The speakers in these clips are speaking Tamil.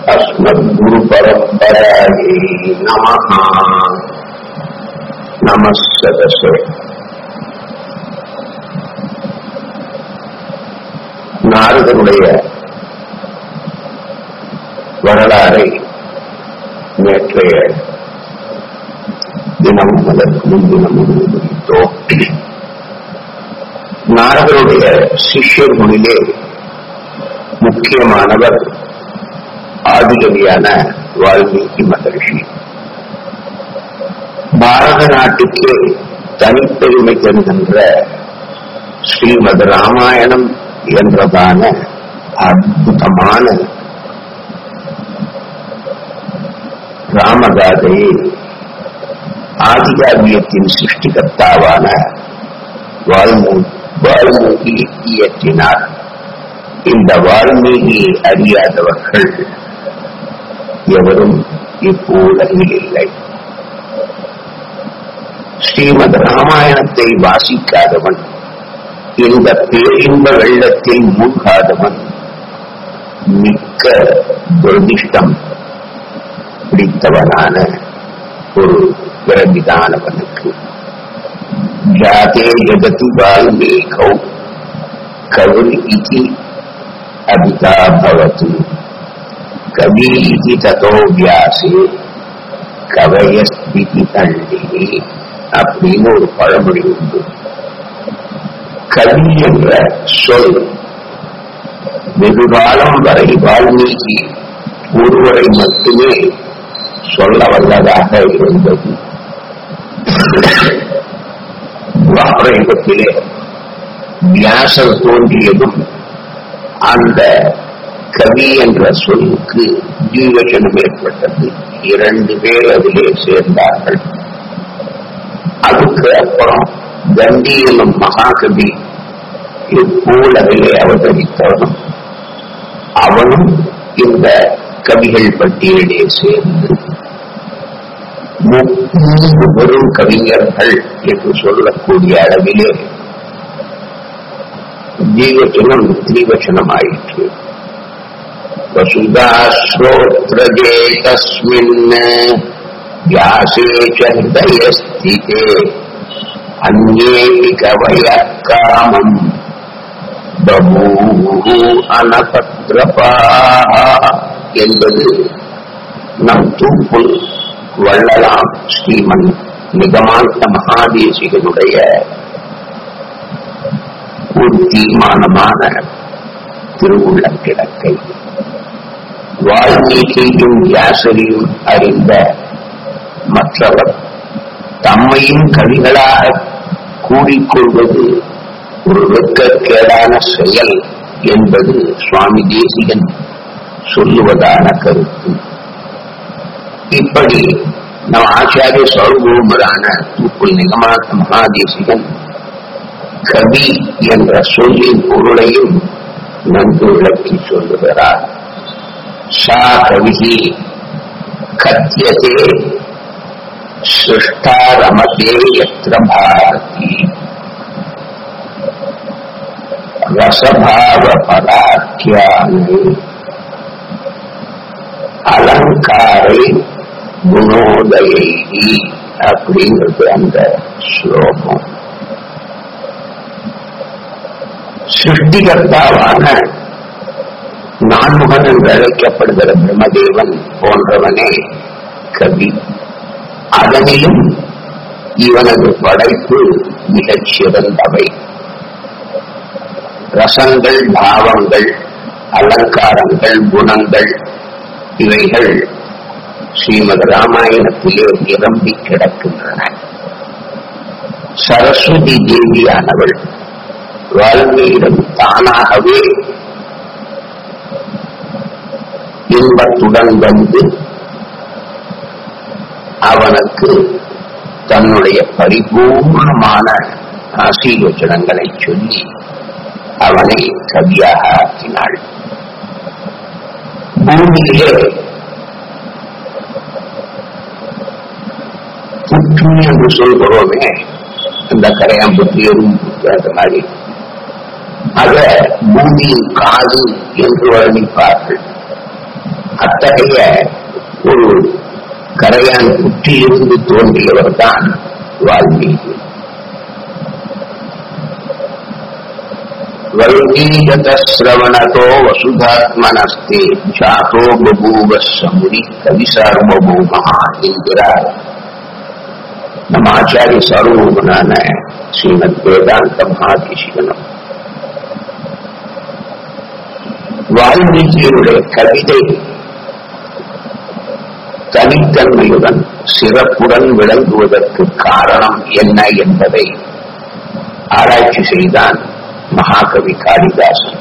अस्मद्गुरुपरम्परायै नमः नमः सदसे நாரதனுடைய வரலாறை நேற்றைய தினமும் அதற்கு முன்தினமும் விவரித்தோம் நாரதனுடைய சிஷ்யர்களிலே முக்கியமானவர் ஆதிகவியான வால்மீகி மகரிஷி பாரத நாட்டுக்கே தனிப்பெருமை தருகின்ற ஸ்ரீமத் ராமாயணம் என்றதான அற்புதமான ராமகாதையை ஆதிகாவியத்தின் சிருஷ்டிகர்த்தாவான வால்மீகி வால்மீகி இயற்றினார் இந்த வால்மீகியை அறியாதவர்கள் எவரும் இப்பூலகில் இல்லை ஸ்ரீமத் ராமாயணத்தை வாசிக்காதவன் இந்த பேரின்ப வெள்ளத்தில் மூழ்காதவன் மிக்க துரதிஷ்டம் பிடித்தவனான ஒரு பிறவிதானவனுக்கு ஜாதே ஜகதி வால்மீகௌ கவுல் இதி அபிதா பவத்து கவி இதி ததோ வியாசே கவயஸ்திதி தண்டினி அப்படின்னு ஒரு பழமொழி உண்டு கவி என்ற சொல் வெகுகாலம் வரை வால்மீகி ஒருவரை மட்டுமே சொல்ல வல்லதாக இருந்தது துவாபரயுகத்திலே வியாசர் தோன்றியதும் அந்த கவி என்ற சொல்லுக்கு ஜீவசனம் ஏற்பட்டது இரண்டு பேர் அதிலே சேர்ந்தார்கள் அதுக்கு அப்புறம் கண்டி என்னும் மகாகவி இப்பூலகிலே அவதரித்தவனும் அவனும் இந்த கவிகள் பட்டியலிலே சேர்ந்து முப்பது பெரும் கவிஞர்கள் என்று சொல்லக்கூடிய அளவிலே ஜீவச்சனம் திரிவச்சனம் ஆயிற்று வசுதாஸ்ரோத்ரஜே தஸ்மின் व्यासे च हृदयस्थिते अन्येऽपि कवयः कामम् பபூஹு அனபத்ரபாக என்பது நம் தூப்புல் வள்ளலாம் ஸ்ரீமன் நிகமாந்த மகாதேசிகனுடைய ஒரு தீர்மானமான திருவுள்ள கிடக்கை வால்மீகியும் வியாசரையும் அறிந்த மற்றவர் தம்மையும் கவிகளாக கூடிக்கொள்வது ஒரு வெட்கக்கேடான செயல் என்பது சுவாமி தேசிகன் சொல்லுவதான கருத்து இப்படி நம் ஆச்சாரிய சர்வபூமரான தூக்குள் நிகமாத்த மகாதேசிகன் கவி என்ற சொல்லின் பொருளையும் நன்கு விளக்கி சொல்லுகிறார் சா கவிகி கத்தியதே सृष्टा रमते यत्र भारती ரசபாவ பதார்த்தியானை அலங்காரை குணோதயை அப்படிங்கிறது அந்த ஸ்லோகம் சிருஷ்டிகர்த்தாவான நான்முகன் என்று அழைக்கப்படுகிற பிரம்மதேவன் போன்றவனே கவி அதனிலும் இவனது படைப்பு மிகச் சிறந்தவை ரசங்கள் பாவங்கள் அலங்காரங்கள் குணங்கள் இவைகள் ஸ்ரீமத் ராமாயணத்திலே நிரம்பி கிடக்கின்றன சரஸ்வதி தேவியானவள் வால்மீகிடம் தானாகவே இன்பத்துடன் வந்து அவனுக்கு தன்னுடைய பரிபூர்ணமான ஆசீர்வச்சனங்களை சொல்லி அவனை கவியாக ஆக்கினாள் பூமியிலே புற்று என்று சொல்கிறோமே அந்த கரையாம்புத்தி எறும்பு அந்த மாதிரி அத பூமியின் காது என்று வர்ணிப்பார்கள் அத்தகைய ஒரு கரையான் புற்றிலிருந்து தோன்றியவர் தான் வால்மீகி வைதீகதஸ்ரவணதோ வசுதாத்மனஸ்தே ஜாதோ பபூவ சமுரி கவி சார்வபூமா என்கிறார் நம் ஆச்சாரிய சார்வபூமனான ஸ்ரீமத் வேதாந்த மகாதிசிகனம் வால்மீகியுடைய கவிதை தனித்தன்மையுடன் சிறப்புடன் விளங்குவதற்கு காரணம் என்ன என்பதை ஆராய்ச்சி செய்தான் மகாகவி காளிதாசன்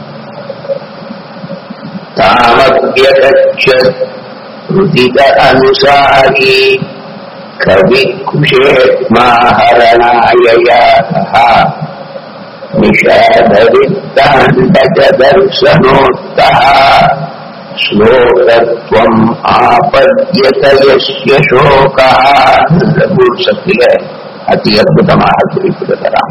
தாமத்யதச்ச ருதிக அனுசாரி கவி குஷேத்மாஹரணாயயா நிஷாதரித்தாண்டஜதர்சனோத்தः ஸ்லோகத்வம் ஆபத்யத யஸ்ய சோகः ரகுசத்தில அதி அற்புதமாக குறிப்பிடுகிறான்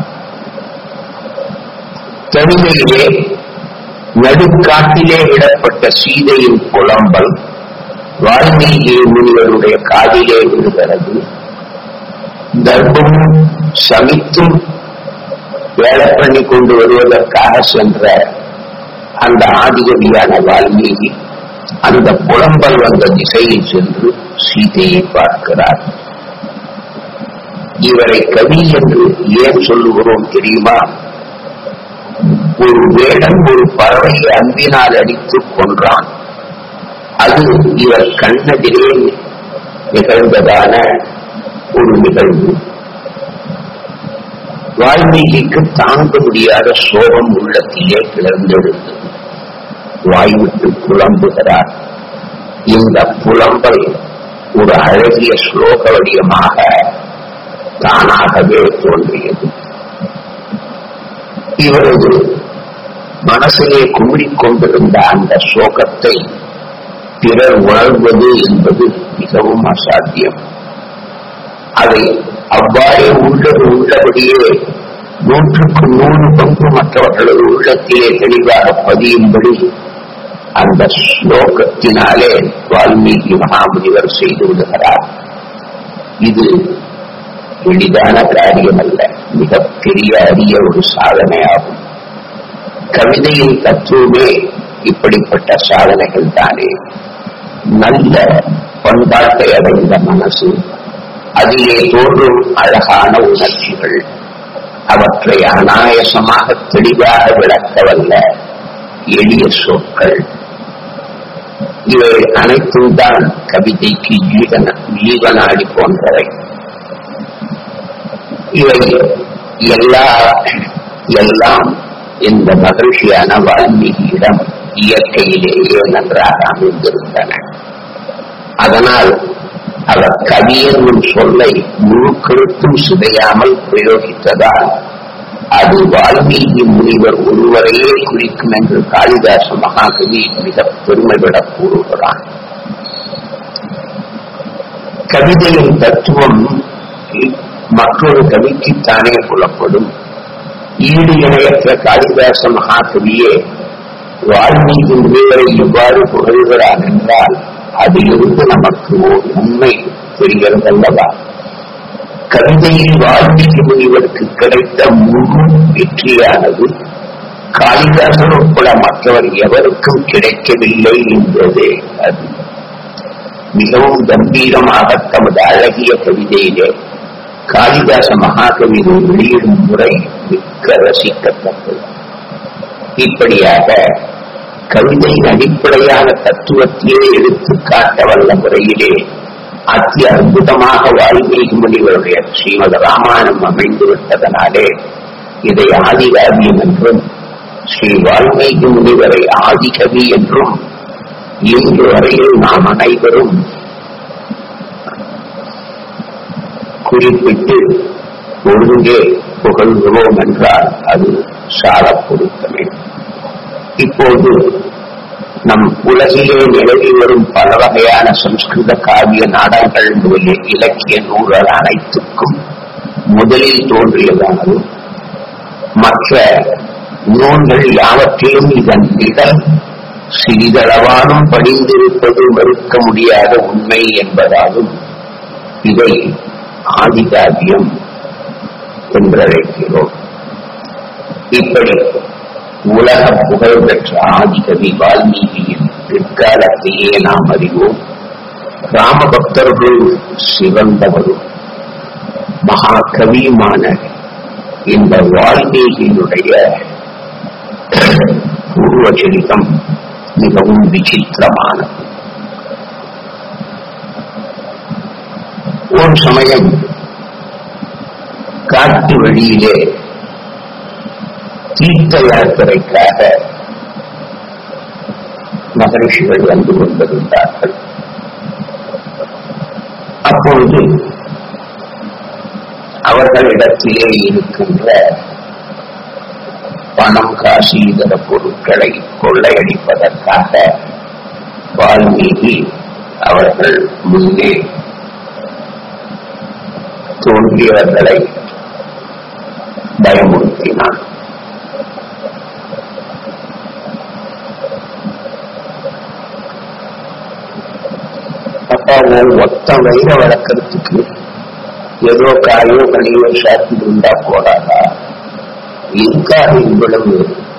தனிமையிலே நடுக்காட்டிலே இடப்பட்ட சீதையின் புலம்பல் வால்மீகி முனிவருடைய காதிலே விழுகிறது தர்மமும் சமித்தும் வேலை பண்ணி கொண்டு வருவதற்காக சென்ற அந்த ஆதிகவியான வால்மீகி அந்த புலம்பல் வந்த திசையில் சென்று சீதையை பார்க்கிறார் இவரை கவி என்று ஏன் சொல்லுகிறோம் தெரியுமா ஒரு வேடன் ஒரு பறவையை அன்பினால் அடித்து கொன்றான் அது இவர் கண்ணெதிரே நிகழ்ந்ததான ஒரு நிகழ்வு வால்மீகிக்கு தாங்க முடியாத சோகம் உள்ளத்திலே கிளர்ந்தெழுந்தது வாய்விட்டு புலம்புகிறார் இந்த புலம்பல் ஒரு அழகிய ஸ்லோக வடிவமாக தானாகவே தோன்றியது இவரது மனசிலே குமிழிக் கொண்டிருந்த அந்த சோகத்தை பிறர் உணர்வது என்பது மிகவும் அசாத்தியம் அதை அவ்வாறே உள்ளது உள்ளபடியே நூற்றுக்கு நூறு பங்கு மற்றவர்களது உள்ளத்திலே தெளிவாக பதியும்படி அந்த ஸ்லோகத்தினாலே வால்மீகி மகாமுனிவர் செய்து விடுகிறார் இது எளிதான காரியம் அல்ல மிகப்பெரிய அரிய ஒரு சாதனையாகும் கவிதையின் தத்துவமே இப்படிப்பட்ட சாதனைகள் தானே நல்ல பண்பாட்டை அடைந்த மனசு அதிலே தோன்றும் அழகான உணர்ச்சிகள் அவற்றை அனாயசமாக தெளிவாக விளக்கவல்ல எளிய சொற்கள் இவை அனைத்தும் தான் கவிதைக்கு ஜீவன ஜீவனாடி போன்றவை இவை எல்லா எல்லாம் இந்த மகிழ்ச்சியான வால்மீகியிடம் இயற்கையிலேயே நன்றாக அமைந்திருந்தன அதனால் அவர் கவி என்னும் சொல்லை முழு கருத்தும் சிதையாமல் பிரயோகித்ததால் அது வால்மீகி முனிவர் ஒருவரையே குறிக்கும் என்று காளிதாச மகாகவி மிக பெருமைவிட கூறுகிறான் கவிதையின் தத்துவம் மற்றொரு கவிக்குத்தானே புலப்படும் ஈடு இணையற்ற காளிதாச மகாகவியே வால்மீகி முனிவரை எவ்வாறு புகழ்கிறான் என்றால் அதிலிருந்து நமக்கு ஓர் உண்மை தெரிகிறதல்லவா கவிதையில் வால்மீகி முனிவருக்கு கிடைத்த முழு வெற்றியானது காளிதாசன் உட்பட மற்றவர் எவருக்கும் கிடைக்கவில்லை என்பதே அது மிகவும் கம்பீரமாக தமது அழகிய கவிதையிலே காளிதாச மகாகவியை வெளியிடும் முறை மிக்க ரசிக்கத்தக்கது இப்படியாக கவிதையின் அடிப்படையான தத்துவத்தையே எடுத்து காட்ட வல்ல முறையிலே அத்தி அற்புதமாக வால்மீகி முனிவருடைய ஸ்ரீமத ராமாயணம் அமைந்து விட்டதனாலே இதை ஆதிகாவியம் என்றும் ஸ்ரீ வால்மீகி முனிவரை ஆதிகவி என்றும் இன்று வரையில் நாம் அனைவரும் குறிப்பிட்டு ஒழுங்கே புகழ்கிறோம் என்றால் அது சால பொருத்தமே இப்போது நம் உலகிலே நிலவி வரும் பல வகையான சம்ஸ்கிருத காவிய நாடகங்கள் முதலில் இலக்கிய நூல்கள் அனைத்துக்கும் முதலில் தோன்றியதானது மற்ற நூல்கள் யாவற்றிலும் இதன் நிழல் சிறிதளவானும் படிந்திருப்பது மறுக்க முடியாத உண்மை என்பதாலும் இதை ஆதிகாவியம் என்றழைக்கிறோம் இப்படி உலக புகழ் பெற்ற ஆதிகவி வால்மீகியின் பிற்காலத்தையே நாம் அறிவோம் ராமபக்தர்கள் சிறந்தவரும் மகாகவியுமான இந்த வால்மீகியினுடைய பூர்வச்சரிதம் மிகவும் விசித்திரமானது ஒரு சமயம் காட்டு வழியிலே தீர்த்த யாத்திரைக்காக மகரிஷிகள் வந்து கொண்டிருந்தார்கள் அப்பொழுது அவர்களிடத்திலே இருக்கின்ற பணம் காசு இதர பொருட்களை கொள்ளையடிப்பதற்காக வால்மீகி அவர்கள் முன்னே தோன்றியவர்களை பயமுறுத்தினார் அப்பா உன் ஒத்த வயிற வளர்க்கறதுக்கு ஏதோ காயோ கனியோ சாப்பிட்டு இருந்தா போடாதா இதுக்காக இவ்வளவு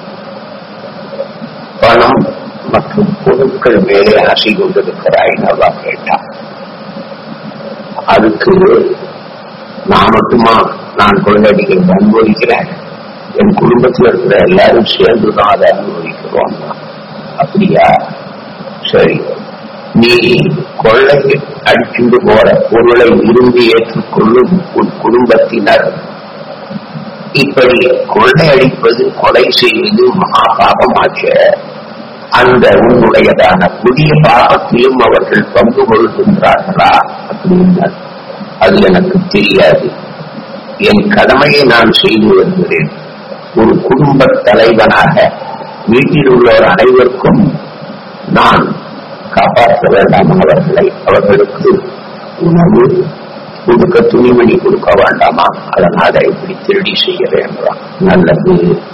பணம் மற்றும் பொருட்கள் மேலே ஆசை கொண்டிருக்கிறாய் நல்லா கேட்டான் அதுக்கு நான் மட்டுமா நான் கொள்ளையடிக்கிறத அனுபவிக்கிறேன் என் குடும்பத்தில் இருக்கிற எல்லாரும் சேர்ந்துதான் அதை அனுபவிக்கிறோம் அப்படியா சரி நீ கொள்ளை அடிச்சுட்டு போற பொருளை விரும்பி ஏற்றுக்கொள்ளும் உன் குடும்பத்தினர் இப்படி கொள்ளையடிப்பது கொலை செய்வது மகா பாபமாச்ச அந்த உன்னுடையதான புதிய பாபத்திலும் அவர்கள் பங்கு கொள்கின்றார்களா அப்படின்னா அது எனக்கு தெரியாது என் கடமையை நான் செய்து வருகிறேன் ஒரு குடும்ப தலைவனாக வீட்டில் உள்ளவர் அனைவருக்கும் நான் காப்பாற்ற வேண்டாம் அவர்களை அவர்களுக்கு உணவு கொடுக்க துணிமணி கொடுக்க வேண்டாமா அதனால இப்படி திருடி செய்ய வேண்டாம் நல்லது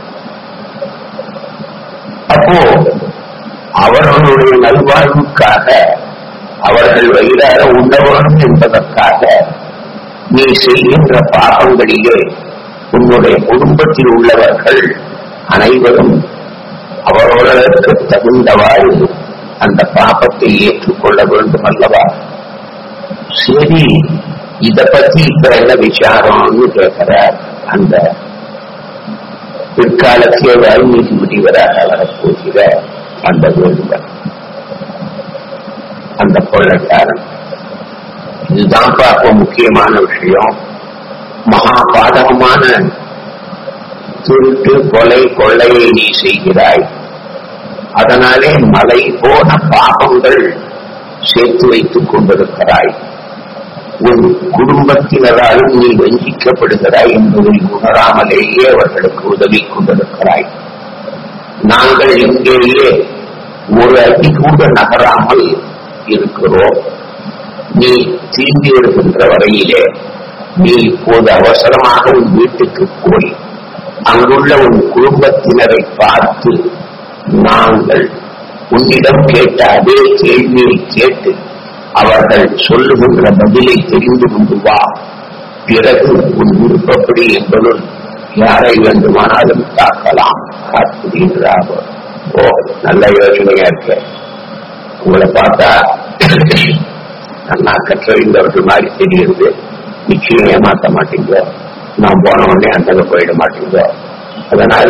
அப்போ அவர்களுடைய நல்வாழ்வுக்காக அவர்கள் வயிறார உண்ண வேண்டும் என்பதற்காக நீ செய்கின்ற பாவங்களிலே உன்னுடைய குடும்பத்தில் உள்ளவர்கள் அனைவரும் அவர்களுக்கு தகுந்தவாறு அந்த பாபத்தை ஏற்றுக்கொள்ள வேண்டும் அல்லவா சரி இத பத்தி இப்ப என்ன விசாரம்னு கேட்கிறார் அந்த பிற்காலத்திலே வால்மீகி முடிவராக வரப்போகிற அந்த வேண்டுவர் அந்த கொள்ளைக்காரன் இதுதான் பார்க்க முக்கியமான விஷயம் மகா பாதகமான திருட்டு கொலை கொள்ளையை நீ செய்கிறாய் அதனாலே மலை போன பாபங்கள் சேர்த்து வைத்துக் கொண்டிருக்கிறாய் உன் குடும்பத்தினராலும் நீ வஞ்சிக்கப்படுகிறாய் என்பதை உணராமலேயே அவர்களுக்கு உதவி கொண்டிருக்கிறாய் நாங்கள் இங்கேயே ஒரு அடி கூட நகராமல் இருக்கிறோம் நீ திரும்பி வருகின்ற வரையிலே நீ இப்போது அவசரமாக உன் வீட்டுக்கு போய் அங்குள்ள உன் குடும்பத்தினரை பார்த்து நாங்கள் உன்னிடம் கேட்ட அதே கேள்வியை கேட்டு அவர்கள் சொல்லுகின்ற பதிலை தெரிந்து கொண்டு வா பிறகு உன் விருப்பப்படி என்பதும் யாரை வேண்டுமானாலும் தாக்கலாம் அப்படின்றார் ஓ நல்ல யோசனையா இருக்கு உங்களை பார்த்தா நல்லா கற்றறிந்தவர்கள் மாதிரி தெரியுது நிச்சயம் ஏமாத்த மாட்டீங்க நான் போன உடனே அந்த போயிட மாட்டீங்க அதனால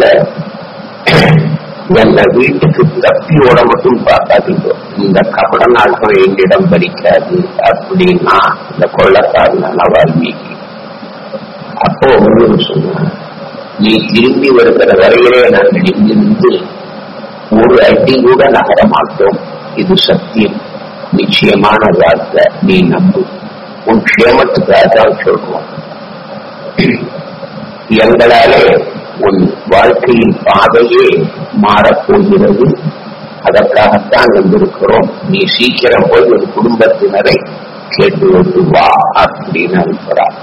என்ன வீட்டுக்கு தப்பி ஓட மட்டும் பார்க்காதீங்க இந்த கபட நாட்கள் என்னிடம் பலிக்காது அப்படின்னா இந்த கொள்ளக்காரனான வால்மீகி அப்போ ஒன்று சொன்ன நீ திரும்பி வருகிற வரையிலே நாங்கள் இங்கிருந்து ஒரு அடி கூட நகர மாட்டோம் இது சத்தியம் நிச்சயமான வார்த்தை நீ நம்பு உன் க்ஷேமத்துக்காக தான் சொல்றோம் எங்களாலே உன் வாழ்க்கையின் பாதையே மாறப்போகிறது அதற்காகத்தான் வந்திருக்கிறோம் நீ சீக்கிரம் போய் ஒரு குடும்பத்தினரை கேட்டு வந்து வா அப்படின்னு அனுப்புறார்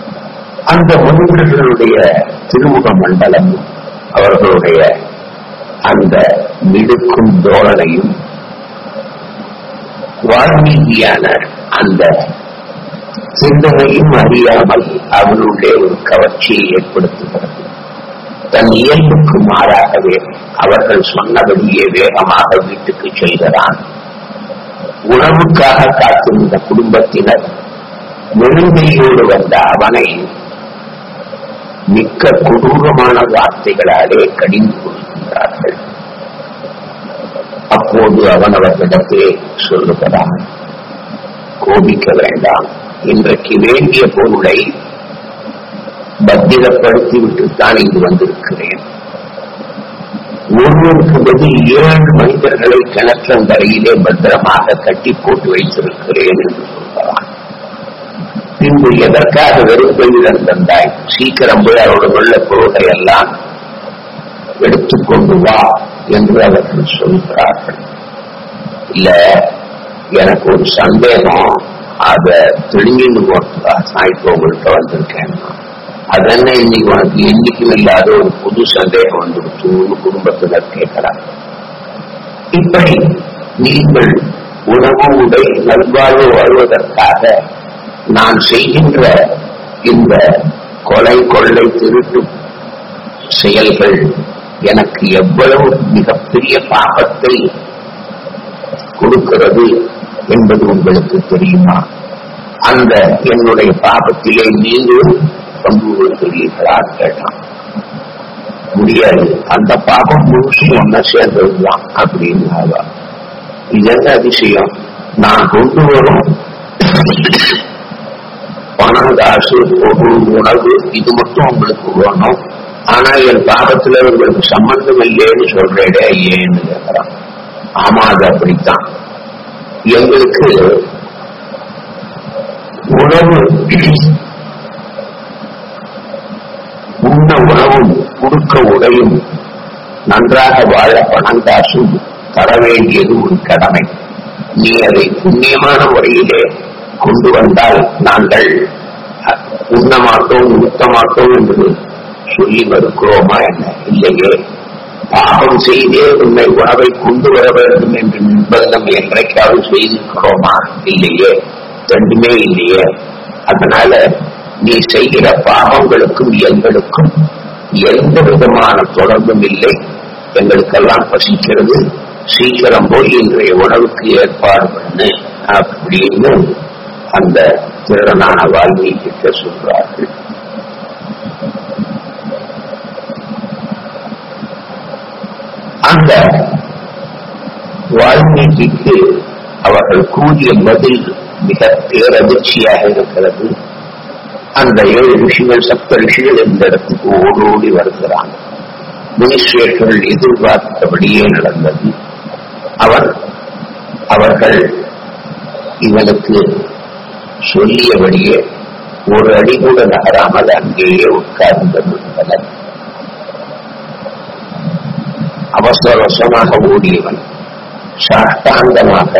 அந்த முனிவர்களுடைய திருமுக மண்டலம் அவர்களுடைய அந்த மிடுக்கும் தோரணையும் வால்மீகியான அந்த சிந்தனையும் அறியாமல் அவனுள்ளே ஒரு கவர்ச்சியை ஏற்படுத்துகிறது தன் இயல்புக்கு மாறாகவே அவர்கள் சொன்னபடியே வேகமாக வீட்டுக்கு செல்கிறான் உணவுக்காக காத்திருந்த குடும்பத்தினர் நெருங்கையோடு வந்த அவனை மிக்க கொடூரமான வார்த்தைகளாலே கடிந்து கொள்கின்றார்கள் அப்போது அவன் அவர்களிடத்தே சொல்லுகிறான் கோபிக்க வேண்டாம் இன்றைக்கு வேண்டிய பொருளை பத்திரப்படுத்தி விட்டுத்தான் இங்கு வந்திருக்கிறேன் ஒருவருக்கு பதில் ஏழு மனிதர்களை கிணற்றந்தரையிலே பத்திரமாக கட்டி போட்டு வைத்திருக்கிறேன் என்று சொல்கிறான் பின்பு எதற்காக வெறுப்பையுடன் தந்தாய் சீக்கிரம் போய் அவரோட உள்ள பொருளை எல்லாம் எடுத்துக்கொண்டு வா என்று அவர்கள் சொல்கிறார்கள் இல்ல எனக்கு ஒரு சந்தேகம் அத தெளிஞ்சுன்னு போறதுக்காக நான் இப்போ உங்கள்கிட்ட வந்திருக்கேன் அது என்ன இன்னைக்கு உனக்கு என்னைக்கும் இல்லாத ஒரு புது சந்தேகம் வந்துடுச்சுன்னு குடும்பத்தினர் கேட்கிறார் இப்படி நீங்கள் உணவு உடை நல்வாழ்வு வாழ்வதற்காக நான் செய்கின்ற இந்த கொலை கொள்ளை திருட்டு செயல்கள் எனக்கு எவ்வளவு மிகப்பெரிய பாபத்தை கொடுக்கிறது என்பது உங்களுக்கு தெரியுமா அந்த என்னுடைய பாபத்திலே நீங்களும் பங்கு கொள்கிறீர்களா கேட்டான் முடியாது அந்த பாபம் முழுசும் ஒன்ன சேர்ந்ததுதான் அப்படின்னு இது என்ன அதிசயம் நான் கொண்டு வரும் பணம் காசு பொருள் உணவு இது மட்டும் உங்களுக்கு வேணும் ஆனா என் பாபத்துல உங்களுக்கு சம்பந்தம் இல்லைன்னு சொல்றேடே ஏன்னு கேட்கிறான் ஆமா அது அப்படித்தான் எங்களுக்கு உணவு உண்ண உணவும் கொடுக்க உடையும் நன்றாக வாழ பணம் காசும் தர வேண்டியது ஒரு கடமை நீ அதை புண்ணியமான முறையிலே கொண்டு வந்தால் நாங்கள் உண்ண மாட்டோம் உடுத்த மாட்டோம் என்று சொல்லி மறுக்கிறோமா என்ன இல்லையே பாவம் செய்தே உன்னை உணவை கொண்டு வர வேண்டும் என்று நிர்பந்தம் என்றைக்காவது செய்திருக்கிறோமா இல்லையே ரெண்டுமே இல்லையே அதனால நீ செய்கிற பாவங்களுக்கும் எங்களுக்கும் எந்த விதமான தொடர்பும் இல்லை எங்களுக்கெல்லாம் பசிக்கிறது சீக்கிரம் போய் இன்றைய உணவுக்கு ஏற்பாடு பண்ணு அப்படின்னு அந்த திறனான வால்மீகிட்ட சொல்றார்கள் அந்த வால்மீகிக்கு அவர்கள் கூறிய பதில் மிக பேரதிர்ச்சியாக இருக்கிறது அந்த ஏழு ரிஷிகள் சப்த ரிஷிகள் இந்த இடத்துக்கு ஓடோடி வருகிறான் முனிஸ்ரேஷர்கள் எதிர்பார்த்தபடியே நடந்தது அவர் அவர்கள் இவனுக்கு சொல்லியபடியே ஒரு அடி கூட நகராமல் அங்கேயே உட்கார்ந்திருந்தனர் அவசர அவசரமாக ஓடியவன் சாஷ்டாங்கமாக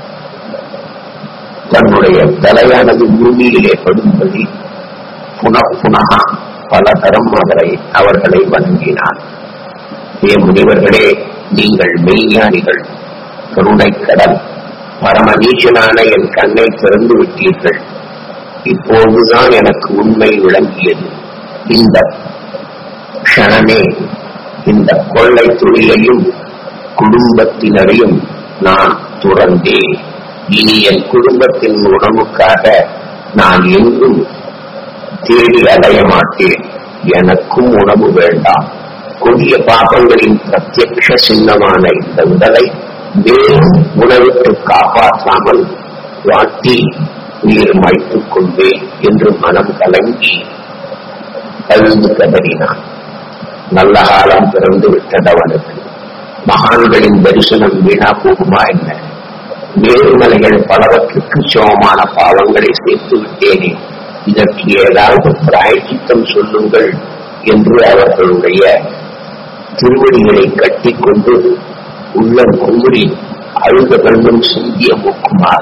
தன்னுடைய தலையானது பூமியிலே படும்படி புனப்புனகா பல தரம் அவரை அவர்களை வணங்கினான் ஏ முனிவர்களே நீங்கள் மெய்ஞானிகள் கருணை கடல் பரம நீச்சனான என் கண்ணை திறந்து விட்டீர்கள் இப்போதுதான் எனக்கு உண்மை விளங்கியது இந்த க்ஷணமே இந்த கொள்ளை தொழிலையும் குடும்பத்தினரையும் நான் துறந்தேன் இனி என் குடும்பத்தின் உணவுக்காக நான் எங்கும் தேடி அடைய மாட்டேன் எனக்கும் உணவு வேண்டாம் கொடிய பாபங்களின் பிரத்யக்ஷ சின்னமான இந்த உடலை மேலும் உணவுக்கு காப்பாற்றாமல் வாட்டி உயிர் மாய்த்துக் கொண்டேன் என்று மனம் கலங்கி அழுது கதறினான் நல்ல காலம் பிறந்து விட்டது அவனுக்கு மகான்களின் தரிசனம் வீணா போகுமா என்ன மேல்மலைகள் பலவற்றுக்கு சமமான பாவங்களை சேர்த்து விட்டேனே இதற்கு ஏதாவது பிராயச்சித்தம் சொல்லுங்கள் என்று அவர்களுடைய திருவடிகளை கட்டிக்கொண்டு உள்ளம் குமுறி அழுத கண்ணும் சிந்திய மூக்குமாக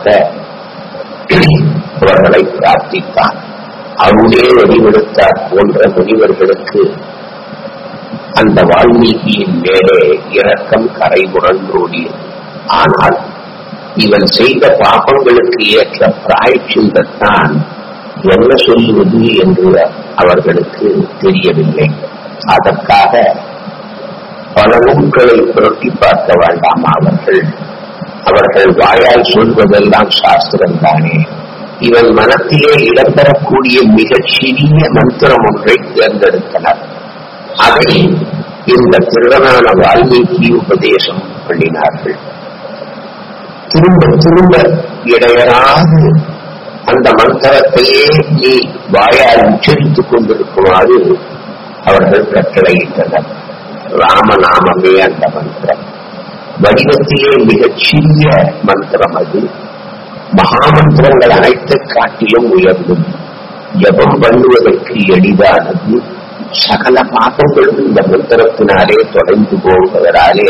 அவர்களை பிரார்த்தித்தான் அருளே வடிவெடுத்தார் போன்ற முனிவர்களுக்கு அந்த வால்மீகியின் மேலே இரக்கம் கரை புரண்டோடியது ஆனால் இவன் செய்த பாபங்களுக்கு ஏற்ற பிராய்ச்சிந்தத்தான் என்ன சொல்லுவது என்று அவர்களுக்கு தெரியவில்லை அதற்காக பல நூல்களை புரட்டி பார்க்க வேண்டாம் அவர்கள் அவர்கள் வாயால் சொல்வதெல்லாம் சாஸ்திரம் தானே இவன் மனத்திலே இடம்பெறக்கூடிய மிகச் சிறிய மந்திரம் ஒன்றை தேர்ந்தெடுத்தனர் அதை இந்த திருடனான வால்மீகி உபதேசம் பண்ணினார்கள் திரும்ப திரும்ப இடையராது அந்த மந்திரத்தையே நீ வாயால் உச்சரித்துக் கொண்டிருக்குமாறு அவர்கள் கட்டளையிட்டனர் ராமநாமமே அந்த மந்திரம் வடிவத்திலே மிகச் சிறிய மந்திரம் அது மகாமந்திரங்கள் அனைத்தை காட்டிலும் உயர்ந்தது ஜபம் பண்ணுவதற்கு எளிதானது சகல பாபங்களும் இந்த மந்திரத்தினாலே தொலைந்து போவதனாலே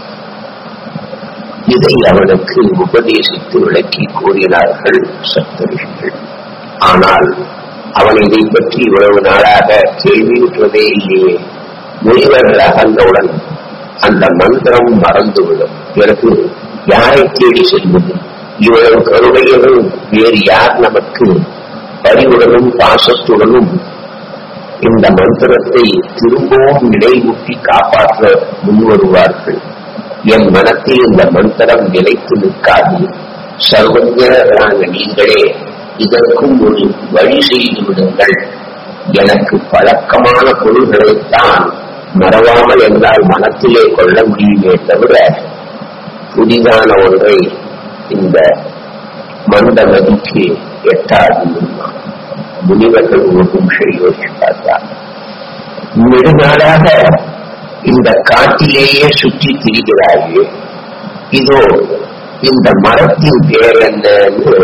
இதை அவனுக்கு உபதேசித்து விளக்கி கூறினார்கள் சப்தரிஷிகள் ஆனால் அவன் இதை பற்றி இவ்வளவு நாளாக கேள்வியுற்றதே இல்லையே முனிவர்கள் அகன்றவுடன் அந்த மந்திரம் மறந்துவிடும் பிறகு யாரை தேடி செல்வது இவ்வளவு கருணையிலும் வேறு யார் நமக்கு பரிவுடனும் பாசத்துடனும் இந்த மந்திரத்தை திரும்பவும் நினைவூட்டி காப்பாற்ற முன்வருவார்கள் என் மனத்தில் இந்த மந்திரம் நிலைத்து நிற்காது சர்வஜரான நீங்களே இதற்கும் ஒரு வழி செய்து விடுங்கள் எனக்கு பழக்கமான பொருள்களைத்தான் மறவாமல் என்றால் மனத்திலே கொள்ள முடியுமே தவிர புதிதான ஒன்றை இந்த மந்த நதிக்கு எட்டாது முனிவர்கள் ஒரு நிமிஷம் யோசிச்சு பார்த்தார் நெடுநாளாக இந்த காட்டிலேயே சுற்றி திரிகிறார்கள் இதோ இந்த மரத்தின் பேர் என்னன்னு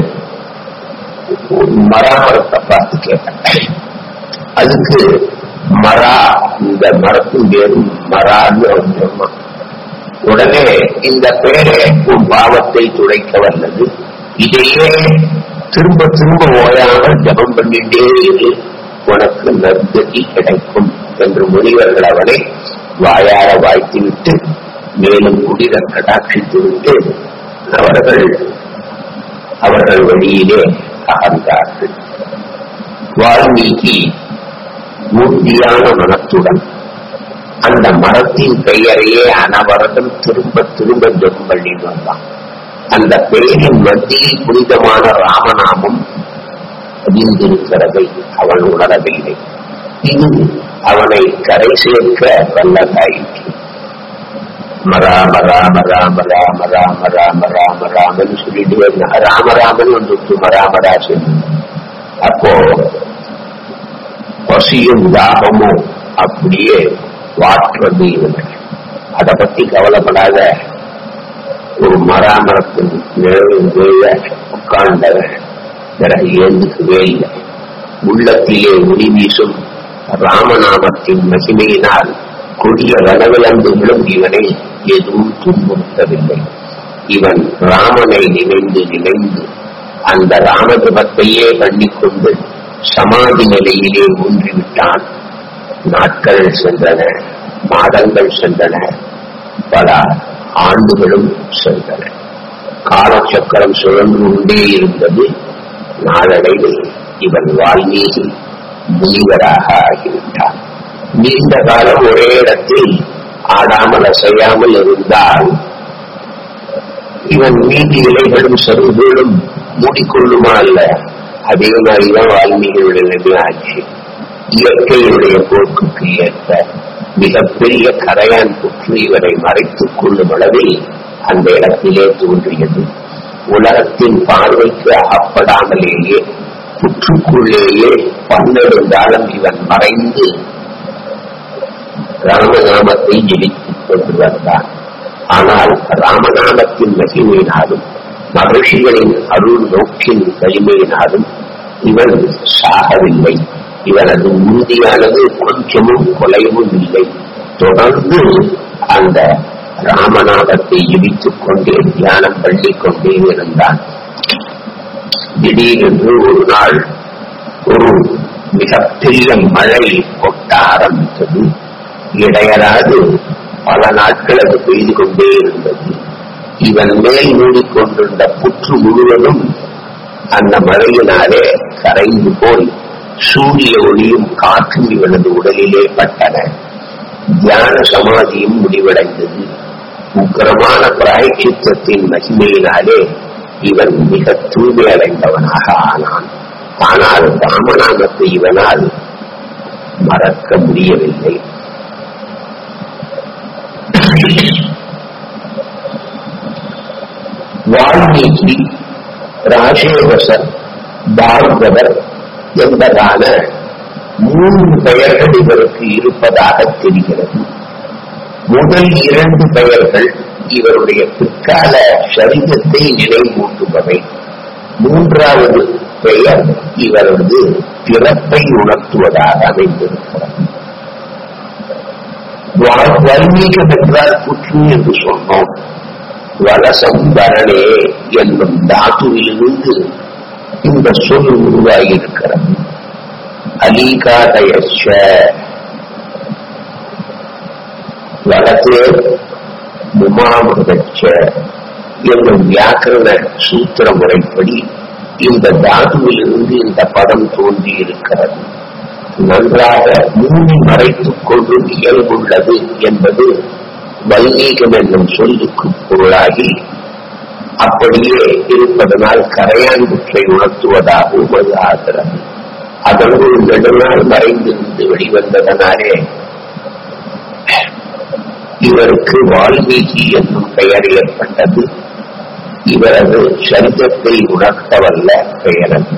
ஒரு மராமரத்தை பார்த்து கேட்டேன் அதுக்கு மரா இந்த மரத்தின் பேரும் மரான்னு அவன் சொன்னான் உடனே இந்த பேரே உன் பாவத்தை துடைக்க வல்லது இதையே திரும்ப திரும்ப ஓயாமல் ஜபம் பண்ணிட்டே இரு உனக்கு நற்கதி கிடைக்கும் என்று முனிவர்கள் அவனை வாயார வாழ்த்திவிட்டு மேலும் குடிர கடாட்சித்து விட்டு அவர்கள் அவர்கள் வழியிலே அகர்ந்தார்கள் வால்மீகி மூர்த்தியான மனத்துடன் அந்த மரத்தின் பெயரையே அனவரதம் திரும்ப திரும்ப ஜெபம் பண்ணி வந்தான் அந்த பெயரின் மத்தியில் புனிதமான ராமநாமம் பதிந்திருக்கிறதை அவன் உணரவில்லை இது அவனை கரை சேர்க்க வல்லதாயிற்று மராம ராம ராம ராம ராம ராம ராம ராமன்னு சொல்லிட்டு இருந்தான். ராமராமன் வந்துட்டு மராமராசன் அப்போ பசியும் தாகமும் அப்படியே வாற்றுறது இவனுக்கு அதை பத்தி கவலைப்படாத ஒரு மராமரத்தின் நிழலின் கீழே உட்கார்ந்தவன் பிறகு எழுந்துக்கவே இல்லை உள்ளத்திலே ஒளி வீசும் ராமநாமத்தின் மகிமையினால் கொடிய வனவிலங்குகளும் இவனை எதுவும் துன்புறுத்தவில்லை இவன் ராமனை நினைந்து நினைந்து அந்த ராமஜபத்தையே பண்ணிக்கொண்டு சமாதி நிலையிலே ஊன்றிவிட்டான் நாட்கள் சென்றன மாதங்கள் சென்றன பல ஆண்டுகளும் சென்றன காலச்சக்கரம் சுழன்று கொண்டே இருந்தது நாளடைவில் இவன் வால்மீகி முனிவராக ஆகிவிட்டான் நீண்ட காலம் ஒரே இடத்தில் ஆடாமல் அசையாமல் இருந்தால் இவன் மீதி இலைகளும் சருகுகளும் மூடிக்கொள்ளுமா அல்ல அதே மாதிரிதான் வால்மீகியுடைய நிலைமை ஆச்சு இயற்கையுடைய போக்குக்கு ஏற்ப மிகப்பெரிய கரையான் புற்று இவரை மறைத்துக் கொள்ளும் அளவில் அந்த இடத்திலே தோன்றியது உலகத்தின் பார்வைக்கு அகப்படாமலேயே புற்றுக்குள்ளேயே பன்னெடுங்காலம் இவன் மறைந்து ராமநாமத்தை ஜெயித்துக் கொண்டு வந்தான் ஆனால் ராமநாமத்தின் மகிமையினாலும் மகிழ்ச்சிகளின் அருள் நோக்கின் வலிமையினாலும் இவன் சாகவில்லை இவனது உறுதியானது கொஞ்சமும் குலைவும் இல்லை தொடர்ந்து அந்த ராமநாதத்தை இடித்துக் கொண்டே தியானம் பண்ணிக் கொண்டே இருந்தான் திடீரென்று ஒரு நாள் ஒரு மிகப்பெரிய மழை கொட்ட ஆரம்பித்தது இடையராது பல நாட்கள் அது பெய்து கொண்டே இருந்தது இவன் மேல் மூடிக்கொண்டிருந்த புற்று முழுவதும் அந்த மழையினாலே கரைந்து போய் சூரிய ஒளியும் காற்றும் இவனது உடலிலே பட்டன தியான சமாதியும் முடிவடைந்தது உக்கிரமான பிராயச்சித்தத்தின் மகிமையினாலே இவன் மிக தூய்மை அடைந்தவனாக ஆனான் ஆனால் ராமநாமத்தை இவனால் மறக்க முடியவில்லை வால்மீகி ராஜேவசர் பார்கவர் என்பதான மூன்று பெயர்கள் இவருக்கு இருப்பதாக தெரிகிறது முதல் இரண்டு பெயர்கள் இவருடைய பிற்கால சரிதத்தை நினைவூட்டுபவை மூன்றாவது பெயர் இவரது பிறப்பை உணர்த்துவதாக அமைந்திருக்கிறது வால்மீகம் என்றால் புற்று என்று சொன்னோம் வலசம் வரணே என்னும் தாத்துவிலிருந்து இந்த சொல் உருவாகியிருக்கிறது அலீகாதயச்ச வலத்தே முமாமிருதச்ச என்னும் வியாக்கரண சூத்திர முறைப்படி இந்த தாதுவிலிருந்து இந்த பதம் தோன்றி இருக்கிறது நன்றாக மூடி மறைத்துக் கொள்ளும் இயல்புள்ளது என்பது வைதீகம் என்னும் சொல்லுக்கு பொருளாகி அப்படியே இருப்பதனால் கரையான் குற்றை உணர்த்துவதாகவும் அது ஆகிறது அதனுள் நெடுநாள் மறைந்திருந்து வெளிவந்ததனாலே இவருக்கு வால்மீகி என்னும் பெயர் ஏற்பட்டது இவரது சரிதத்தை உணர்த்தவல்ல பெயரது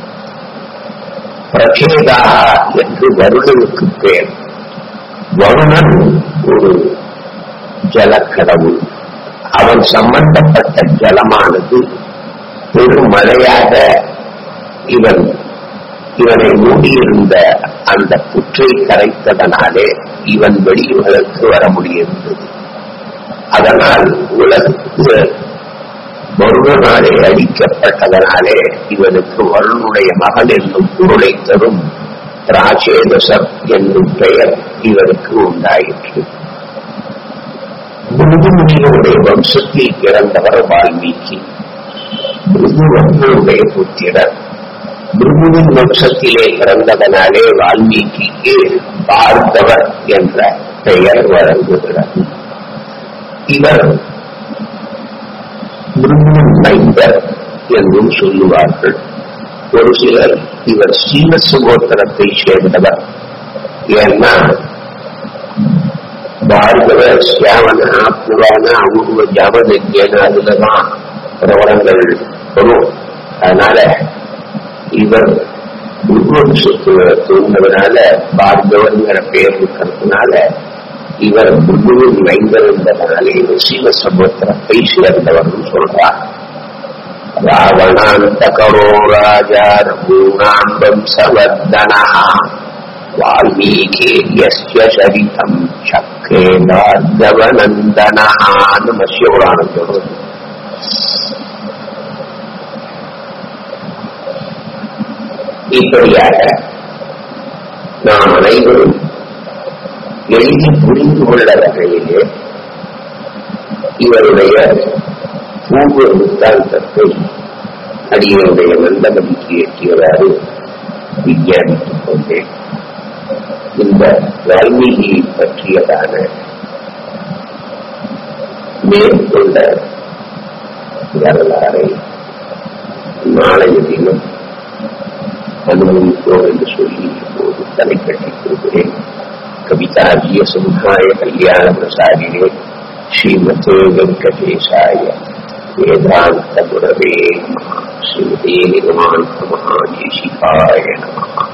பிரச்சேதா என்று வருணனுக்கு பெயர் வருணன் ஒரு ஜலக்கடவுள் அவன் சம்பந்தப்பட்ட ஜலமானது பெருமழையாக இவன் இவனை மூடியிருந்த அந்த புற்றை கரைத்ததனாலே இவன் வெளியுலகுக்கு வர முடியிருந்தது அதனால் உலகுக்கு வருணனாலே அடிக்கப்பட்டதனாலே இவனுக்கு வருணுடைய மகன் என்னும் பொருளை தரும் ராஜேதசர் என்னும் பெயர் இவருக்கு உண்டாயிற்று முருகமுனிகளுடைய வம்சத்தில் பிறந்தவர் வால்மீகி முருகனுடைய புத்திரர் முருகனின் வம்சத்திலே பிறந்ததனாலே வால்மீகிக்கு பார்கவர் என்ற பெயர் வழங்குகிறது இவர் முருகனின் மைந்தர் என்றும் சொல்லுவார்கள் ஒரு சிலர் இவர் சீன சுகோத்திரத்தை சேர்ந்தவர் ஏன்னா பார்கவ சியாவன புராண அமுருவ ஜாமதஜ்யன அதுலதான் பிரபலங்கள் வரும் அதனால இவர் குருவம்சத்துல தோன்றதுனால பார்கவன்கிற பெயர் இருக்கிறதுனால இவர் குருவின் மைந்தர் என்பதனால இவர் சீவ சமுத்திரத்தை சேர்ந்தவர்னு சொல்றார் ராவணாந்தகரோ ராஜா ரகூணாம் வம்சவர்தனா வால்மீகி யஸ்ய சரிதம் சக்கே பார்கவநந்தனான்னு மத்ய புராணம் சொல்றது இப்படியாக நாம் அனைவரும் எளிதில் புரிந்து கொள்ள வகையிலே இவருடைய பூர்வ வித்தாந்தத்தை அடியனுடைய மந்தமதிக்கு எட்டியவாறு விஞ்ஞானித்துக் கொண்டேன் இந்த வால்மீகியை பற்றியதான மேற்கொண்ட வரலாறை நாளைய தினம் அனுபவித்தோம் என்று சொல்லி இப்போது தலை கட்டிக் கொள்கிறேன் கவிதாஜிய சமுதாய கல்யாண பிரசாரினே ஸ்ரீமதே வெங்கடேசாய வேதாந்த குரவே நம ஸ்ரீமதே நிகமாந்த மகாதேசிகாய நம